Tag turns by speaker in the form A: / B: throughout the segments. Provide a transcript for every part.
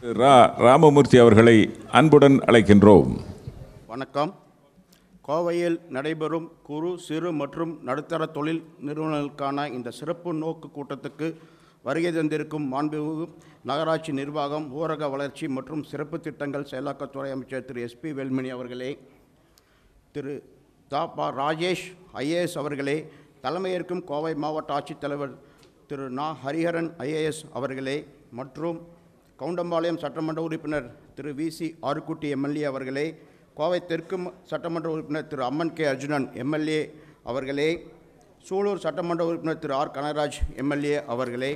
A: ரா ராமமூர்த்தி அவர்களை அன்புடன் அழைக்கின்றோம்
B: வணக்கம் கோவையில் நடைபெறும் குறு சிறு மற்றும் நடுத்தர தொழில் நிறுவனங்களுக்கான இந்த சிறப்பு நோக்கு கூட்டத்துக்கு வருகை தந்திருக்கும் மாண்புமிகு நகராட்சி நிர்வாகம் ஊரக வளர்ச்சி மற்றும் சிறப்பு திட்டங்கள் செயலாக்கத்துறை அமைச்சர் திரு எஸ்பி வேல்மணி அவர்களே திரு தாபா ராஜேஷ் ஐஏஎஸ் அவர்களே தலைமையேற்கும் கோவை மாவட்ட ஆட்சித்தலைவர் திரு நா ஹரிஹரன் ஐஏஎஸ் அவர்களே மற்றும் கவுண்டம்பாளையம் சட்டமன்ற உறுப்பினர் Thiru V C Arukutty MLA அவர்களே கோவை தெற்கு ம- சட்டமன்ற உறுப்பினர் திரு அம்மன் கே அர்ஜுனன் எம்எல்ஏ அவர்களே சூலூர் சட்டமன்ற உறுப்பினர் திரு ஆர் கனகராஜ் எம்எல்ஏ அவர்களே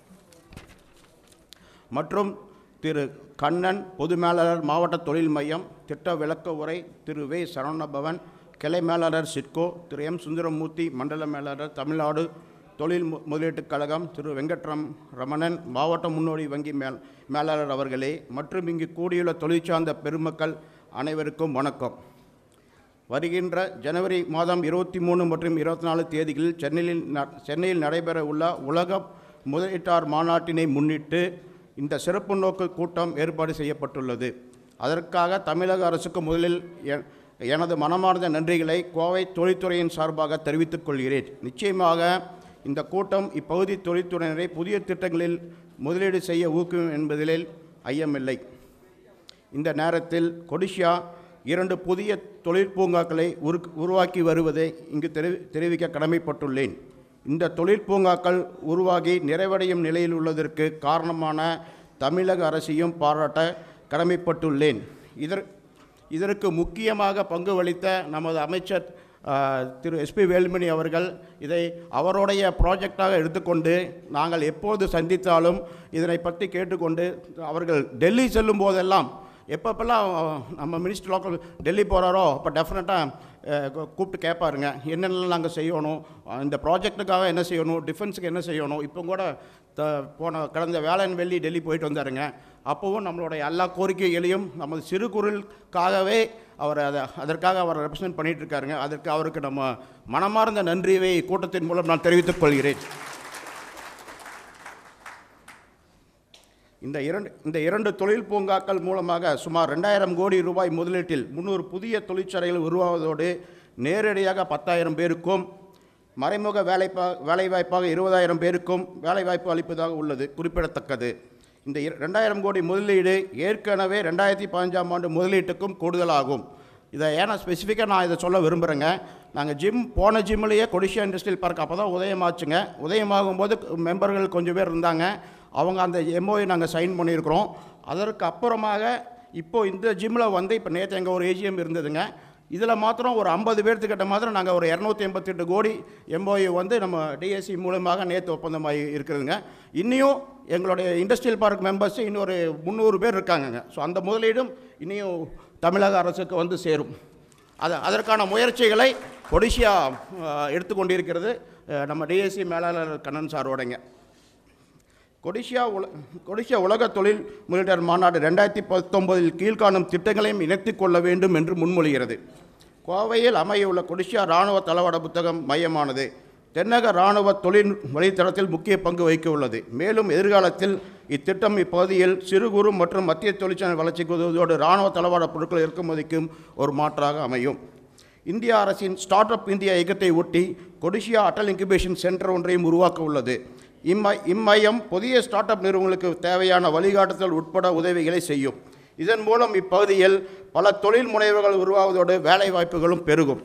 B: மற்றும் திரு கண்ணன் பொது மேலாளர் மாவட்ட தொழில் மையம் திட்ட விளக்க உரை திரு வே சரவணபவன் கிளை மேலாளர் சிட்கோ திரு எம் சுந்தரமூர்த்தி மண்டல மேலாளர் தமிழ்நாடு தொழில் மு- முதலீட்டுக் கழகம் திரு வெங்கட்ரம் ரமணன் மாவட்ட முன்னோடி வங்கி மேல் மேலாளர் அவர்களே மற்றும் இங்கு கூடியுள்ள தொழிற்சார்ந்த பெருமக்கள் அனைவருக்கும் வணக்கம் வருகின்ற ஜனவரி மாதம் இருபத்தி மூணு மற்றும் இருபத்தி நாலு தேதிகளில் சென்னையில் ந- சென்னையில் நடைபெற உள்ள உலக முதலீட்டார் மாநாட்டினை முன்னிட்டு இந்த சிறப்பு நோக்கு கூட்டம் ஏற்பாடு செய்யப்பட்டுள்ளது அதற்காக தமிழக அரசுக்கு முதலில் எ- எனது மனமார்ந்த நன்றிகளை கோவை தொழில்துறையின் சார்பாக தெரிவித்துக் கொள்கிறேன் நிச்சயமாக இந்த கூட்டம் இப்பகுதி தொழில்துறையினரை புதிய திட்டங்களில் முதலீடு செய்ய ஊக்குவிக்கும் என்பதில் ஐயமில்லை இந்த நேரத்தில் கொடிஷியா இரண்டு புதிய தொழிற்பூங்காக்களை உரு உருவாக்கி வருவதை இங்கு தெரி தெரிவிக்க கடமைப்பட்டுள்ளேன் இந்த தொழிற்பூங்காக்கள் உருவாகி நிறைவடையும் நிலையில் உள்ளதற்கு காரணமான தமிழக அரசையும் பாராட்ட கடமைப்பட்டுள்ளேன் இதற் இதற்கு முக்கியமாக பங்கு வகித்த நமது அமைச்சர் ஆ, திரு எஸ்பி வேலுமணி அவர்கள் இதை அவருடைய ப்ராஜெக்டாக எடுத்துக்கொண்டு நாங்கள் எப்போது சந்தித்தாலும் இதனை பற்றி கேட்டுக்கொண்டு அவர்கள் டெல்லி செல்லும் போதெல்லாம் எப்பப்பெல்லாம் நம்ம மினிஸ்டர் லோக்கல் டெல்லி போகிறாரோ அப்போ டெஃபினட்டாக கூப்பிட்டு கேட்பாருங்க என்னென்னலாம் நாங்கள் செய்யணும் அஹ், இந்த ப்ராஜெக்ட்டுக்காக என்ன செய்யணும் டிஃபென்ஸுக்கு என்ன செய்யணும் இப்போ கூட த போன கடந்த வேளாண் வெள்ளி டெல்லி போயிட்டு வந்தாருங்க அப்போவும் நம்மளுடைய எல்லா கோரிக்கைகளையும் நமது சிறு குரலுக்காகவே அவர் அதை அதற்காக அவர் ரெப்ரசன்ட் பண்ணிட்டு இருக்காருங்க அதற்கு அவருக்கு நம்ம மனமார்ந்த நன்றியை கூட்டத்தின் மூலம் நான் தெரிவித்துக் கொள்கிறேன் இந்த இரண்டு இந்த இரண்டு தொழில் பூங்காக்கள் மூலமாக சுமார் ரெண்டாயிரம் கோடி ரூபாய் முதலீட்டில் முந்நூறு புதிய தொழிற்சாலைகள் உருவாவதோடு நேரடியாக பத்தாயிரம் பேருக்கும் மறைமுக வேலைப்பா வேலைவாய்ப்பாக இருபதாயிரம் பேருக்கும் வேலைவாய்ப்பு அளிப்பதாக உள்ளது குறிப்பிடத்தக்கது இந்த இர- ரெண்டாயிரம் கோடி முதலீடு ஏற்கனவே ரெண்டாயிரத்தி பதினஞ்சாம் ஆண்டு முதலீட்டுக்கும் கூடுதலாகும் இதை ஏன்னா ஸ்பெசிஃபிக்காக நான் இதை சொல்ல விரும்புகிறேங்க நாங்கள் ஜிம் போன ஜிம்லேயே கொடிஷியா இண்டஸ்ட்ரியல் பார்க் அப்போ தான் உதயமாச்சுங்க உதயமாகும் போது மெம்பர்கள் கொஞ்சம் பேர் இருந்தாங்க அவங்க அந்த எம்ஓஐ நாங்கள் சைன் பண்ணியிருக்கிறோம் அதற்கு அப்புறமாக இப்போது இந்த ஜிம்மில் வந்து இப்போ நேற்று எங்கள் ஒரு ஏஜிஎம் இருந்ததுங்க இதில் மாத்திரம் ஒரு ஐம்பது பேர்த்துக்கிட்ட மாத்திரம் நாங்கள் ஒரு இரநூத்தி எண்பத்தெட்டு கோடி எம்ஓஐ வந்து நம்ம டிஎஸ்சி மூலமாக நேற்று ஒப்பந்தமாகி இருக்குதுங்க இன்னியும் எங்களுடைய இண்டஸ்ட்ரியல் பார்க் மெம்பர்ஸ் இன்னொரு முந்நூறு பேர் இருக்காங்கங்க ஸோ அந்த முதலீடும் இனியும் தமிழக அரசுக்கு வந்து சேரும் அது அதற்கான முயற்சிகளை ஒடிஷியா அஹ், எடுத்துக்கொண்டிருக்கிறது அஹ், நம்ம டிஎஸ்சி மேலாளர் கண்ணன் சாரோடைங்க கொடிஷியா உல கொடிஷியா உலக தொழில் முதலீட்டர் மாநாடு ரெண்டாயிரத்தி பத்தொன்பதில் கீழ்காணும் திட்டங்களையும் இணைத்துக் கொள்ள வேண்டும் என்று முன்மொழிகிறது கோவையில் அமையவுள்ள கொடிஷியா இராணுவ தளவாட புத்தகம் மையமானது தென்னக இராணுவ தொழில் வழித்தடத்தில் முக்கிய பங்கு வகிக்க உள்ளது மேலும் எதிர்காலத்தில் இத்திட்டம் இப்பகுதியில் சிறு குறு மற்றும் மத்திய தொழிற்சாலை வளர்ச்சிக்கு உதவுவதோடு இராணுவ தளவாட பொருட்கள் இறக்குமதிக்கும் ஒரு மாற்றாக அமையும் இந்திய அரசின் ஸ்டார்ட் அப் இந்தியா இயக்கத்தை ஒட்டி கொடிஷியா அட்டல் இன்குபேஷன் சென்டர் ஒன்றையும் உருவாக்க உள்ளது இம்மை இம்மையம் புதிய ஸ்டார்ட் அப் நிறுவனங்களுக்கு தேவையான வழிகாட்டுதல் உட்பட உதவிகளை செய்யும் இதன் மூலம் இப்பகுதியில் பல தொழில் முனைவர்கள் உருவாவதோடு வேலை வாய்ப்புகளும் பெருகும்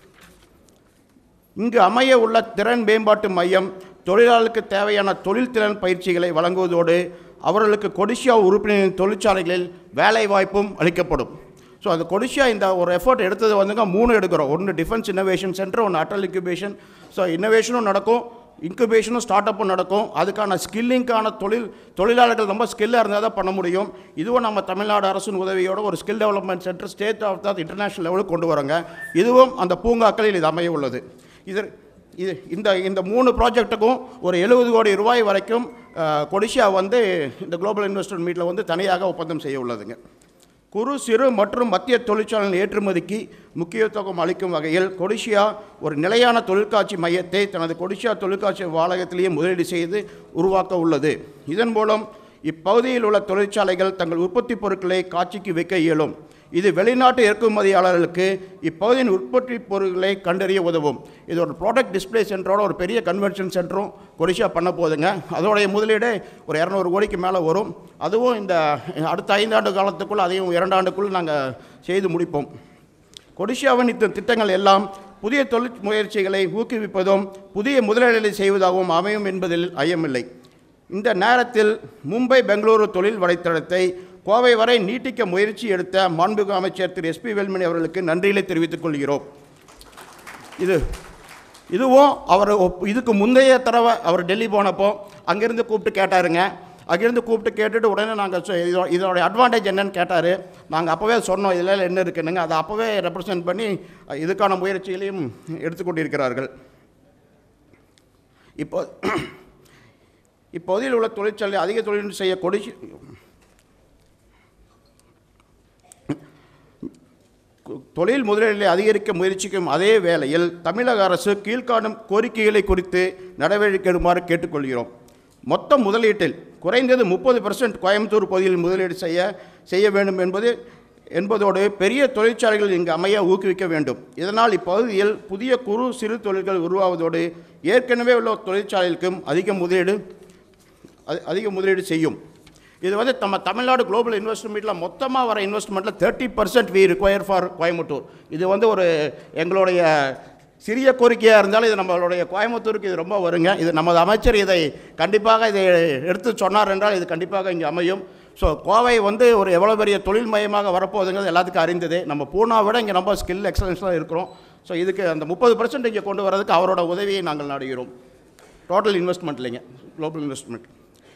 B: இங்கு அமைய உள்ள திறன் மேம்பாட்டு மையம் தொழிலாளருக்கு தேவையான தொழில் திறன் பயிற்சிகளை வழங்குவதோடு அவர்களுக்கு கொடிஷியா உறுப்பினரின் தொழிற்சாலைகளில் வேலை வாய்ப்பும் அளிக்கப்படும் ஸோ அந்த கொடிஷியா இந்த ஒரு எஃபர்ட் எடுத்தது வந்துங்க மூணு எடுக்கிறோம் ஒன்று டிஃபென்ஸ் இன்னோவேஷன் சென்டர் ஒன்று அட்டல் இன்குபேஷன் ஸோ இன்னோவேஷனும் நடக்கும் இன்குபேஷனும் ஸ்டார்ட் அப்பும் நடக்கும் அதுக்கான ஸ்கில்லிங்கான தொழில் தொழிலாளர்கள் ரொம்ப ஸ்கில்லாக இருந்தால் தான் பண்ண முடியும் இதுவும் நம்ம தமிழ்நாடு அரசின் உதவியோட ஒரு skill development centre state of the international லெவலுக்கு கொண்டு வரோங்க இதுவும் அந்த பூங்காக்களில் இது அமைய உள்ளது இது இது இந்த இந்த மூணு ப்ராஜெக்ட்டுக்கும் ஒரு எழுபது கோடி ரூபாய் வரைக்கும் அஹ், கொடிஷியா வந்து இந்த குளோபல் இன்வெஸ்டர் மீட்டில் வந்து தனியாக ஒப்பந்தம் செய்ய உள்ளதுங்க குறு சிறு மற்றும் மத்திய தொழிற்சாலை ஏற்றுமதிக்கு முக்கியத்துவம் அளிக்கும் வகையில் கொடிஷியா ஒரு நிலையான தொழிற்காட்சி மையத்தை தனது கொடிஷியா தொழிற்காட்சி வாலகத்திலேயே முதலீடு செய்து உருவாக்க உள்ளது இதன் மூலம் இப்பகுதியில் உள்ள தொழிற்சாலைகள் தங்கள் உற்பத்தி பொருட்களை காட்சிக்கு வைக்க இயலும் இது வெளிநாட்டு இறக்குமதியாளர்களுக்கு இப்பகுதியின் உற்பத்தி பொருட்களை கண்டறிய உதவும் இது ஒரு ப்ராடக்ட் டிஸ்ப்ளே சென்டரோட ஒரு பெரிய கன்வென்ஷன் சென்டரும் கொடிஷா பண்ண போகுதுங்க அதோடைய முதலீடு ஒரு இரநூறு கோடிக்கு மேலே வரும் அதுவும் இந்த அடுத்த ஐந்தாண்டு காலத்துக்குள் அதையும் இரண்டாண்டுக்குள் நாங்கள் செய்து முடிப்போம் கொடிஷியாவின் இந்த திட்டங்கள் எல்லாம் புதிய தொழில் முயற்சிகளை ஊக்குவிப்பதும் புதிய முதலீடுகளை செய்வதாகவும் அமையும் என்பதில் ஐயமில்லை இந்த நேரத்தில் மும்பை பெங்களூரு தொழில் வலைத்தளத்தை கோவை வரை நீட்டிக்க முயற்சி எடுத்த மாண்புமிகு அமைச்சர் திரு எஸ்பி வேல்மணி அவர்களுக்கு நன்றிகளை தெரிவித்துக் கொள்கிறோம் இது இதுவும் அவர் ஒப்- இதுக்கு முந்தைய தடவை அவர் டெல்லி போனப்போ அங்கேருந்து கூப்பிட்டு கேட்டாருங்க அங்கேருந்து கூப்பிட்டு கேட்டுட்டு உடனே நாங்கள் இதோ இதோட அட்வான்டேஜ் என்னன்னு கேட்டார் நாங்கள் அப்போவே சொன்னோம் இதில் என்ன இருக்குன்னுங்க அதை அப்போவே ரெப்ரசன்ட் பண்ணி அஹ், இதுக்கான முயற்சிகளையும் எடுத்துக்கொண்டிருக்கிறார்கள் இப்போ இப்பகுதியில் உள்ள தொழிற்சாலை அதிக தொழில் செய்ய கொடி தொழில் முதலீடுகளை அதிகரிக்க முயற்சிக்கும் அதே வேளையில் தமிழக அரசு கீழ்காணும் கோரிக்கைகளை குறித்து நடவடிக்கை எடுக்குமாறு கேட்டுக்கொள்கிறோம் மொத்த முதலீட்டில் குறைந்தது முப்பது பர்சன்ட் கோயம்புத்தூர் பகுதியில் முதலீடு செய்ய செய்ய வேண்டும் என்பது என்பதோடு பெரிய தொழிற்சாலைகள் இங்கு அமைய ஊக்குவிக்க வேண்டும் இதனால் இப்பகுதியில் புதிய குறு சிறு தொழில்கள் உருவாவதோடு ஏற்கனவே உள்ள தொழிற்சாலைகளுக்கும் அதிக முதலீடு அதி- அதிக முதலீடு செய்யும் இது வந்து நம்ம தமிழ்நாடு குளோபல் இன்வெஸ்ட்மெண்ட்டில் மொத்தமாக வர இன்வெஸ்ட்மெண்ட்டில் thirty percent we require for Coimbatore இது வந்து ஒரு எங்களுடைய சிறிய கோரிக்கையாக இருந்தாலும் இது நம்மளுடைய கோயம்புத்தூருக்கு இது ரொம்ப வருங்க இது நமது அமைச்சர் இதை கண்டிப்பாக இதை எடுத்து சொன்னார் என்றால் இது கண்டிப்பாக இங்கே அமையும் ஸோ கோவை வந்து ஒரு எவ்வளோ பெரிய தொழில் மையமாக வரப்போகுதுங்கிறது எல்லாத்துக்கும் அறிந்தது நம்ம பூனா விட இங்கே ரொம்ப ஸ்கில் எக்ஸலன்ஸாக இருக்கிறோம் ஸோ இதுக்கு அந்த முப்பது பர்சன்ட் இங்கே கொண்டு வரதுக்கு அவரோட உதவியை நாங்கள் நாடுகிறோம் டோட்டல் இன்வெஸ்ட்மெண்ட் இல்லைங்க குளோபல் இன்வெஸ்ட்மெண்ட்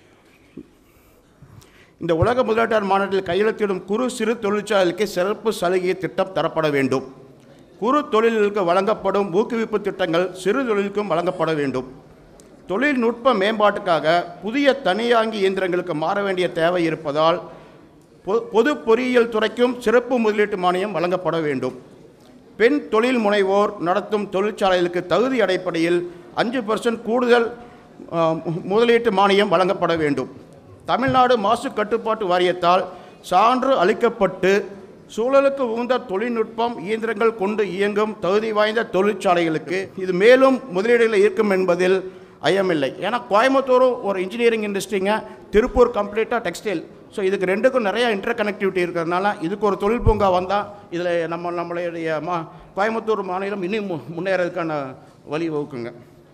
B: இந்த உலக முதலீட்டாளர் மாநாட்டில் கையெழுத்திடும் குறு சிறு தொழிற்சாலைக்கு சிறப்பு சலுகை திட்டம் தரப்பட வேண்டும் குறு தொழில்களுக்கு வழங்கப்படும் ஊக்குவிப்பு திட்டங்கள் சிறு தொழிலுக்கும் வழங்கப்பட வேண்டும் தொழில்நுட்ப மேம்பாட்டுக்காக புதிய தனியாங்கி இயந்திரங்களுக்கு மாற வேண்டிய தேவை இருப்பதால் பொ- பொது பொறியியல் துறைக்கும் சிறப்பு முதலீட்டு மானியம் வழங்கப்பட வேண்டும் பெண் தொழில் முனைவோர் நடத்தும் தொழிற்சாலைகளுக்கு தகுதி அடிப்படையில் அஞ்சு பர்சன்ட் கூடுதல் ஆ, மு- முதலீட்டு மானியம் வழங்கப்பட வேண்டும் தமிழ்நாடு மாசு கட்டுப்பாட்டு வாரியத்தால் சான்று அளிக்கப்பட்டு சூழலுக்கு உகந்த தொழில்நுட்பம் இயந்திரங்கள் கொண்டு இயங்கும் தகுதி வாய்ந்த தொழிற்சாலைகளுக்கு இது மேலும் முதலீடுகளை ஈர்க்கும் என்பதில் ஐயமில்லை ஏன்னா கோயம்புத்தூரும் ஒரு இன்ஜினியரிங் இண்டஸ்ட்ரிங்க திருப்பூர் கம்ப்ளீட்டாக டெக்ஸ்டைல் ஸோ இதுக்கு ரெண்டுக்கும் நிறைய இன்டர் கனெக்டிவிட்டி இருக்கிறதுனால இதுக்கு ஒரு தொழில் பூங்கா வந்தால் இதில் நம்ம நம்மளுடைய மா கோயம்புத்தூர் மாநிலம் இன்னும் மு- முன்னேறதுக்கான வழி வகுக்குங்க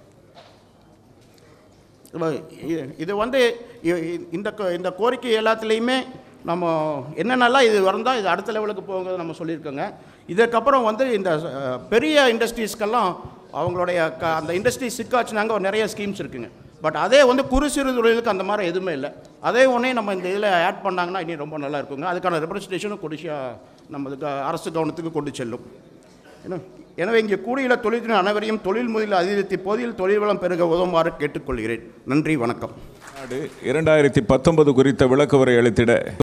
B: இப்ப இ- இது வந்து இ- இ- இந்த கோ- இந்த கோரிக்கை எல்லாத்துலேயுமே நம்ம என்னென்னலாம் இது வந்தால் இது அடுத்த லெவலுக்கு போகுங்கிறது நம்ம சொல்லியிருக்கோங்க இதுக்கப்புறம் வந்து இந்த அஹ், பெரிய இண்டஸ்ட்ரீஸ்க்கெல்லாம் அவங்களுடைய க அந்த இண்டஸ்ட்ரி சிக்காச்சுனாங்க ஒரு நிறைய ஸ்கீம்ஸ் இருக்குங்க பட் அதே வந்து குறு சிறு தொழிலுக்கு அந்த மாதிரி எதுவுமே இல்லை அதே ஒன்றே நம்ம இந்த இதில் ஆட் பண்ணாங்கன்னா இனி ரொம்ப நல்லா இருக்குங்க அதுக்கான ரெப்ரசன்டேஷனும் கொடிஷா நம்ம இதுக்கு அரசு கவனத்துக்கு கொண்டு செல்லும் என்ன- எனவே இங்கே கூடியுள்ள தொழில்துறை அனைவரையும் தொழில் முதலில் அதிகரித்து பொதியில் தொழில் வளம் பெருக உதவுமாறு கேட்டுக்கொள்கிறேன் நன்றி வணக்கம்
A: நாடு இரண்டாயிரத்தி பத்தொன்பது குறித்த விளக்கவுரை அளித்திட